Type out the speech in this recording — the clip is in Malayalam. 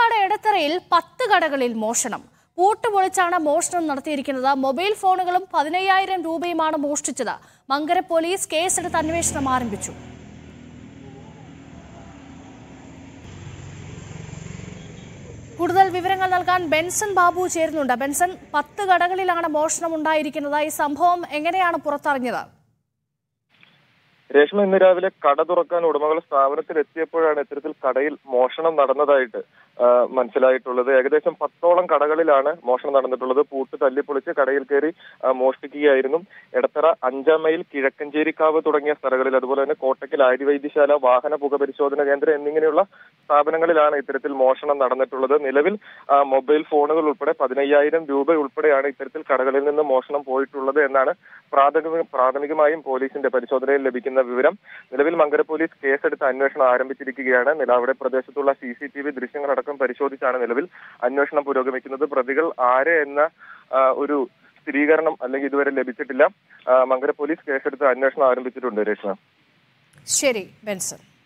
പാലക്കാട് എടത്തറയിൽ പത്ത് കടകളിൽ മോഷണം പൂട്ടുപൊളിച്ചാണ് മോഷണം നടത്തിയിരിക്കുന്നത് മൊബൈൽ ഫോണുകളും പതിനയ്യായിരം രൂപയുമാണ് മോഷ്ടിച്ചത് മങ്കര പോലീസ് കേസെടുത്ത് അന്വേഷണം ആരംഭിച്ചു കൂടുതൽ വിവരങ്ങൾ നൽകാൻ ബെൻസൺ ബാബു ചേരുന്നുണ്ട് ബെൻസൺ പത്ത് കടകളിലാണ് മോഷണം ഉണ്ടായിരിക്കുന്നത് ഈ സംഭവം എങ്ങനെയാണ് പുറത്തറിഞ്ഞത് രേഷ്മ ഇന്ന് രാവിലെ കട തുറക്കാൻ ഉടമകൾ സ്ഥാപനത്തിൽ എത്തിയപ്പോഴാണ് ഇത്തരത്തിൽ കടയിൽ മോഷണം നടന്നതായിട്ട് ആ, മനസ്സിലായിട്ടുള്ളത് ഏകദേശം പത്തോളം കടകളിലാണ് മോഷണം നടന്നിട്ടുള്ളത് പൂട്ട് തല്ലിപ്പൊളിച്ച് കടയിൽ കയറി ആ, മോഷ്ടിക്കുകയായിരുന്നു എടത്തറ അഞ്ചാം മൈൽ കിഴക്കഞ്ചേരിക്കാവ് തുടങ്ങിയ സ്ഥലങ്ങളിൽ അതുപോലെ തന്നെ കോട്ടക്കൽ ആര്യവൈദ്യശാല വാഹന പുകപരിശോധന കേന്ദ്രം എന്നിങ്ങനെയുള്ള സ്ഥാപനങ്ങളിലാണ് ഇത്തരത്തിൽ മോഷണം നടന്നിട്ടുള്ളത് നിലവിൽ ആ, മൊബൈൽ ഫോണുകൾ ഉൾപ്പെടെ പതിനയ്യായിരം രൂപ ഉൾപ്പെടെയാണ് ഇത്തരത്തിൽ കടകളിൽ നിന്ന് മോഷണം പോയിട്ടുള്ളത് എന്നാണ് പ്രാഥമിക പ്രാഥമികമായും പോലീസിന്റെ പരിശോധനയിൽ ലഭിക്കുന്ന വിവരം നിലവിൽ മങ്കര പോലീസ് കേസെടുത്ത് അന്വേഷണം ആരംഭിച്ചിരിക്കുകയാണ് നില അവിടെ പ്രദേശത്തുള്ള സി സി ടി വി ദൃശ്യങ്ങളടക്കം പരിശോധിച്ചാണ് നിലവിൽ അന്വേഷണം പുരോഗമിക്കുന്നത് പ്രതികൾ ആര് എന്ന ആ, ഒരു സ്ഥിരീകരണം അല്ലെങ്കിൽ ഇതുവരെ ലഭിച്ചിട്ടില്ല ആ, മങ്കര പോലീസ് കേസെടുത്ത് അന്വേഷണം ആരംഭിച്ചിട്ടുണ്ട് രേഷ്മ ശരി ബെൻസൺ